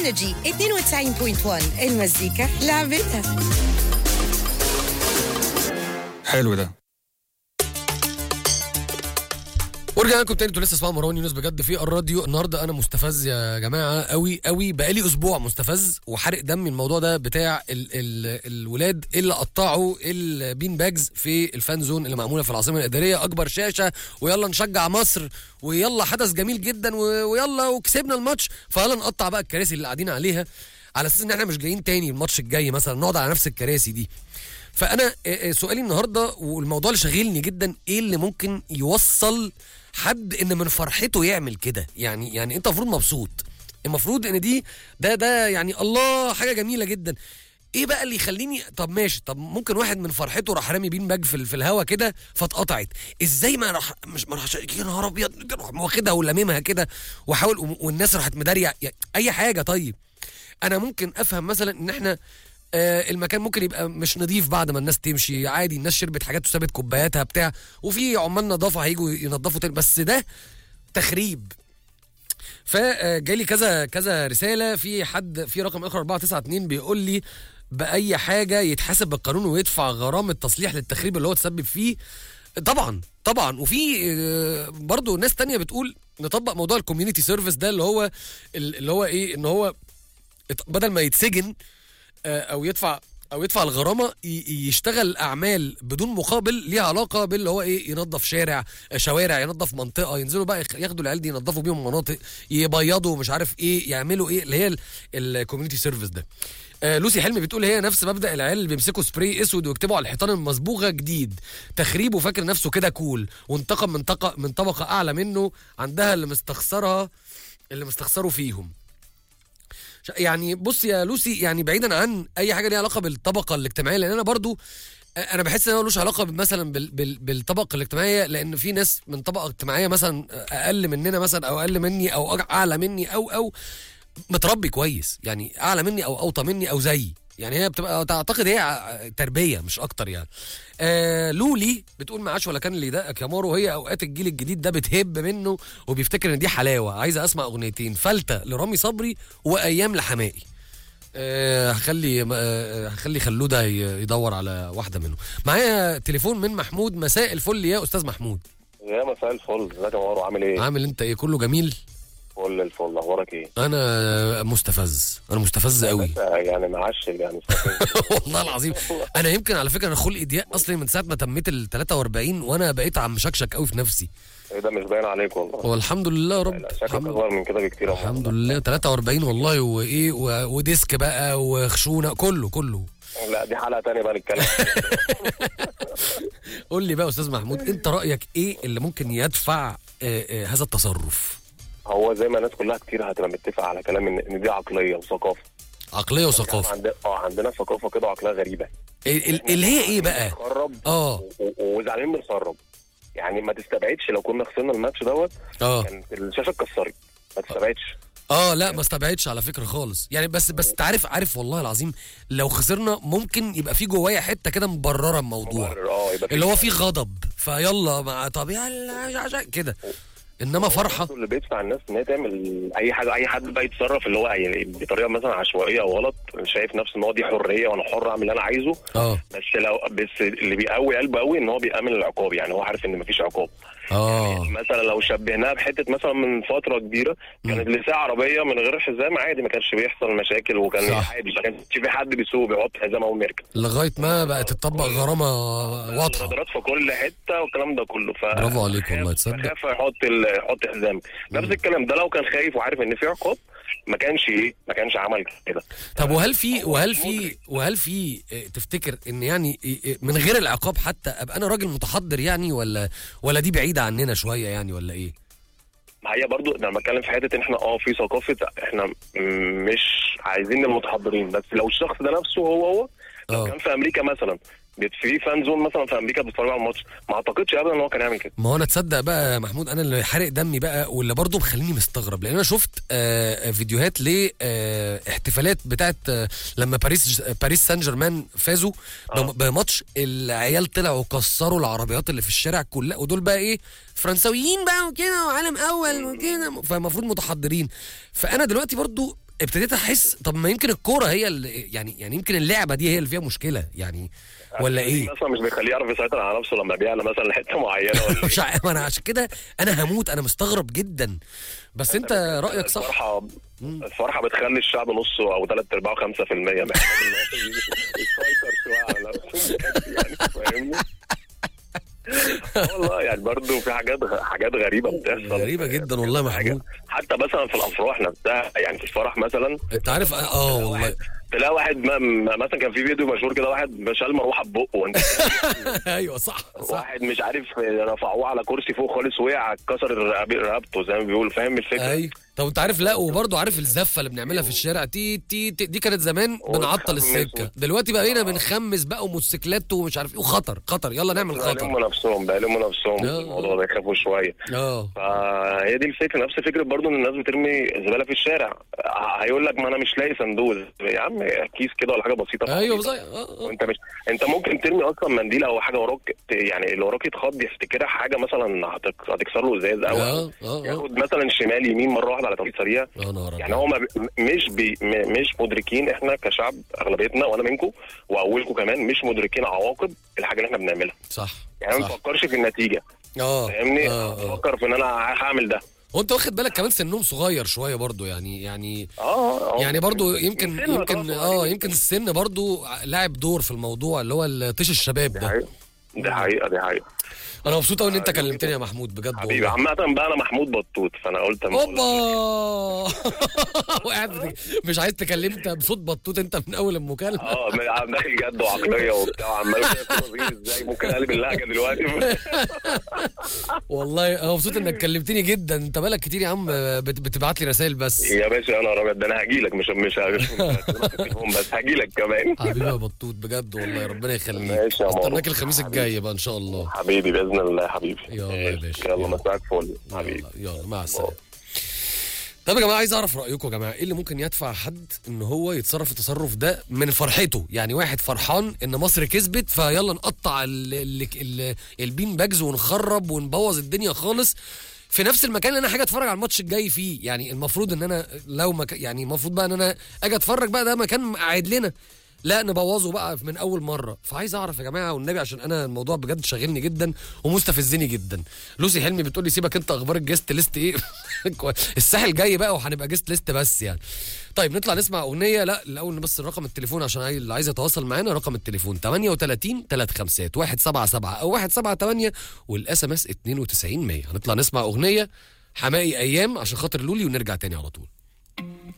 انرجي 92.1 المزيكا لعبتها حلو ده ورجعنا لكم تاني انتوا لسه اسمعوا مروان يونس بجد في الراديو النهارده انا مستفز يا جماعه قوي قوي بقالي اسبوع مستفز وحرق دمي الموضوع ده بتاع ال ال الولاد اللي قطعوا البين باجز في الفان زون اللي معموله في العاصمه الاداريه اكبر شاشه ويلا نشجع مصر ويلا حدث جميل جدا و- ويلا وكسبنا الماتش فيلا نقطع بقى الكراسي اللي قاعدين عليها على اساس ان احنا مش جايين تاني الماتش الجاي مثلا نقعد على نفس الكراسي دي فانا آه، آه، سؤالي النهارده والموضوع اللي شاغلني جدا ايه اللي ممكن يوصل حد ان من فرحته يعمل كده يعني يعني انت المفروض مبسوط المفروض ان دي ده ده يعني الله حاجه جميله جدا ايه بقى اللي يخليني طب ماشي طب ممكن واحد من فرحته راح رامي بين باج في, ال- في الهوا كده فاتقطعت ازاي ما راح مش ما راحش يا نهار ابيض راح واخدها ولاممها كده وحاول والناس راحت مداريه يعني اي حاجه طيب انا ممكن افهم مثلا ان احنا آه المكان ممكن يبقى مش نظيف بعد ما الناس تمشي عادي الناس شربت حاجات وسابت كوباياتها بتاع وفي عمال نظافه هيجوا ينظفوا تاني بس ده تخريب فجالي كذا كذا رساله في حد في رقم اخر 492 بيقول لي باي حاجه يتحاسب بالقانون ويدفع غرامه تصليح للتخريب اللي هو تسبب فيه طبعا طبعا وفي آه، برضو ناس تانية بتقول نطبق موضوع الكوميونتي سيرفيس ده اللي هو اللي هو ايه ان هو ات- بدل ما يتسجن آه، او يدفع او يدفع الغرامه ي- يشتغل اعمال بدون مقابل ليها علاقه باللي هو ايه ينظف شارع آه، شوارع ينظف منطقه ينزلوا بقى يخ- ياخدوا العيال دي ينظفوا بيهم مناطق يبيضوا مش عارف ايه يعملوا ايه اللي هي الكوميونتي سيرفيس ده آه، لوسي حلمي بتقول هي نفس مبدا العيال اللي بيمسكوا سبراي اسود ويكتبوا على الحيطان المصبوغه جديد تخريب وفاكر نفسه كده كول وانتقم من طاقه من طبقه اعلى منه عندها اللي مستخسرها اللي مستخسروا فيهم ش- يعني بص يا لوسي يعني بعيدا عن اي حاجه ليها علاقه بالطبقه الاجتماعيه لان انا برضو انا بحس ان هو ملوش علاقه مثلا بال بال بالطبقه الاجتماعيه لان في ناس من طبقه اجتماعيه مثلا اقل مننا مثلا او اقل مني او أج- اعلى مني او او متربي كويس يعني اعلى مني او اوطى مني او زيي يعني هي بتبقى تعتقد هي ع- تربيه مش اكتر يعني آه لولي بتقول ما عادش ولا كان اللي يدقك يا مارو هي اوقات الجيل الجديد ده بتهب منه وبيفتكر ان دي حلاوه عايزه اسمع اغنيتين فلته لرامي صبري وايام لحمائي آه، هخلي آه، هخلي خلوده ي- يدور على واحده منهم معايا تليفون من محمود مساء الفل يا استاذ محمود يا مساء الفل ازيك يا مارو عامل ايه؟ عامل انت ايه كله جميل فل الفل اخبارك ايه؟ انا مستفز انا مستفز قوي بس يعني معاش يعني والله العظيم انا يمكن على فكره انا خلقي ضيق اصلي من ساعه ما تميت ال 43 وانا بقيت عم شكشك قوي في نفسي ايه ده مش باين عليك والله والحمد لله يا رب لا شكلك الحمد, اصغر من كده بكتير يا مارو. الحمد لله 43 والله وايه و- وديسك بقى وخشونه كله كله لا دي حلقه تانية بقى نتكلم قول لي بقى يا استاذ محمود انت رايك ايه اللي ممكن يدفع آه، آه، هذا التصرف هو زي ما الناس كلها كتير هتبقى متفقه على كلام ان إن دي عقليه وثقافه عقليه وثقافه عند... اه عندنا ثقافه كده وعقليه غريبه ال- ال- اللي هي ايه بقى خرب اه وزعلانين بنخرب يعني ما تستبعدش لو كنا خسرنا الماتش دوت اه كانت الشاشه اتكسرت ما تستبعدش اه لا ما استبعدش على فكره خالص يعني بس بس انت عارف عارف والله العظيم لو خسرنا ممكن يبقى في جوايا حته كده مبرره الموضوع مبرر، اه يبقى في- اللي هو فيه غضب فيلا مع طب يلا عشان كده انما فرحه اللي بيدفع الناس ان هي تعمل اي حاجه اي حد بقى يتصرف اللي هو يعني بطريقه مثلا عشوائيه او غلط شايف نفسه ان هو دي حريه وانا حر اعمل اللي انا عايزه اه بس لو بس اللي بيقوي قلبه قوي ان هو بيامن العقاب يعني هو عارف ان مفيش عقاب اه مثلا لو شبهناها بحته مثلا من فتره كبيره كانت لسه عربيه من غير حزام عادي ما كانش بيحصل مشاكل وكان صح. عادي ما كانش في حد بيسوق بيحط حزام اول ما يركب لغايه ما بقت تطبق غرامه واضحه مخدرات في كل حته والكلام ده كله ف برافو عليك والله، تصدق؟ خاف يحط ال... يحط حزام نفس الكلام ده لو كان خايف وعارف ان في عقاب ما كانش ايه ما كانش عمل كده طب وهل في وهل في وهل في اه، تفتكر ان يعني اه، اه، من غير العقاب حتى ابقى انا راجل متحضر يعني ولا ولا دي بعيده عننا شويه يعني ولا ايه؟ ما هي برضو انا بتكلم في حته ان احنا اه في ثقافه احنا م- مش عايزين المتحضرين بس لو الشخص ده نفسه هو هو لو اه. كان في امريكا مثلا بت- في فان زون مثلا في امريكا بيتفرجوا على الماتش ما اعتقدش ابدا ان هو كان يعمل كده ما هو انا تصدق بقى يا محمود انا اللي حارق دمي بقى واللي برضه مخليني مستغرب لان انا شفت آه فيديوهات لاحتفالات بتاعت آه لما باريس باريس سان جيرمان فازوا بم- بماتش العيال طلعوا كسروا العربيات اللي في الشارع كلها ودول بقى ايه فرنساويين بقى وكده وعالم اول وكده فالمفروض متحضرين فانا دلوقتي برضو ابتديت احس طب ما يمكن الكوره هي اللي يعني يعني يمكن اللعبه دي هي اللي فيها مشكله يعني ولا ايه مثلا مش بيخليه يعرف يسيطر على نفسه لما بيعلى مثلا لحته معينه ولا مش ع- ما انا عشان كده انا هموت انا مستغرب جدا بس انت رايك صح الفرحه الفرحه بتخلي الشعب نصه او ثلاث ارباعه 5% محتاج ان هو يسيطر شويه على نفسه يعني فاهمني؟ والله يعني برضه في حاجات غ- حاجات غريبه بتحصل غريبة جدا والله يا حاجة- محمود. حتى مثلا في الافراح نفسها يعني في الفرح مثلا انت عارف اه والله تلاقي واحد ما ما- مثلا كان في فيديو مشهور كده واحد شال مروحه ببقه وانت ايوه صح صح واحد مش عارف رفعوه على كرسي فوق خالص وقع كسر رقب- رقبته زي ما بيقولوا فاهم الفكره؟ ايوه طب انت عارف لا وبرضه عارف الزفه اللي بنعملها في الشارع تي تي, تي دي كانت زمان بنعطل ونخمس السكه و- دلوقتي بقينا بنخمس بقى وموتوسيكلات ومش عارف ايه وخطر خطر يلا نعمل خطر بيعلموا نفسهم بيعلموا نفسهم آه. الموضوع ده يخافوا شويه اه فهي دي الفكره نفس فكره برضو ان الناس بترمي زباله في الشارع هيقول لك ما انا مش لاقي صندوق يا عم كيس كده ولا حاجه بسيطه ايوه بسيطة. زي اه اه وانت مش انت ممكن ترمي اصلا منديل او حاجه وراك ت- يعني اللي وراك يتخض يفتكرها حاجه مثلا هتك- هتكسر له ازاز او اه اه اه ياخد مثلا شمال يمين مره واحده على طريق سريع اه نهار يعني أبيض. هو ما بي- مش بي م- مش مدركين احنا كشعب اغلبيتنا وانا منكم واولكم كمان مش مدركين عواقب الحاجه اللي احنا بنعملها صح يعني ما صح بنفكرش في النتيجه اه فاهمني اه اه بفكر في ان انا هعمل ده وانت واخد بالك كمان سنهم صغير شويه برضو يعني يعني اه يعني برضو يمكن سنة يمكن خلاص اه صغيرين. يمكن السن برضو لاعب دور في الموضوع اللي هو طيش الشباب دي ده حقيقة دي حقيقة دي حقيقة انا مبسوط قوي ان انت كلمتني يا محمود بجد حبيبي والله عامة بقى انا محمود بطوط فانا قلت أما أقول اوبا لك. وقاعد بت- مش عايز تكلمني انت بصوت بطوط انت من اول المكالمه اه من- داخل جد وعقلية وبتاع وعمال كده ازاي ممكن اقلب اللهجة دلوقتي والله انا مبسوط انك كلمتني جدا انت بالك كتير يا عم بت- بتبعت لي رسائل بس يا باشا انا رابط ده انا هجي لك مش مش مش التليفون بس هجي لك كمان حبيبي يا بطوط بجد والله ربنا يخليك ماشي يا مارو. استناك الخميس الجاي بقى ان شاء الله حبيبي باذن الله حبيبي يلا يا باشا. يلا يلا. مساك فل حبيبي يلا, يلا مع السلامه طب يا جماعه عايز اعرف رايكم يا جماعه ايه اللي ممكن يدفع حد ان هو يتصرف التصرف ده من فرحته يعني واحد فرحان ان مصر كسبت فيلا نقطع ال ال ال البين باجز ونخرب ونبوظ الدنيا خالص في نفس المكان اللي انا حاجه اتفرج على الماتش الجاي فيه يعني المفروض ان انا لو مك... يعني المفروض بقى ان انا اجي اتفرج بقى ده مكان قاعد لنا لا نبوظه بقى من اول مره فعايز اعرف يا جماعه والنبي عشان انا الموضوع بجد شاغلني جدا ومستفزني جدا لوسي حلمي بتقول لي سيبك انت اخبار الجيست ليست ايه الساحل جاي بقى وهنبقى جيست ليست بس يعني طيب نطلع نسمع اغنيه لا الاول بس رقم التليفون عشان عاي- اللي عايز يتواصل معانا رقم التليفون 38 35 177 او 178 والاس ام اس 92 100 هنطلع نسمع اغنيه حمائي ايام عشان خاطر لولي ونرجع تاني على طول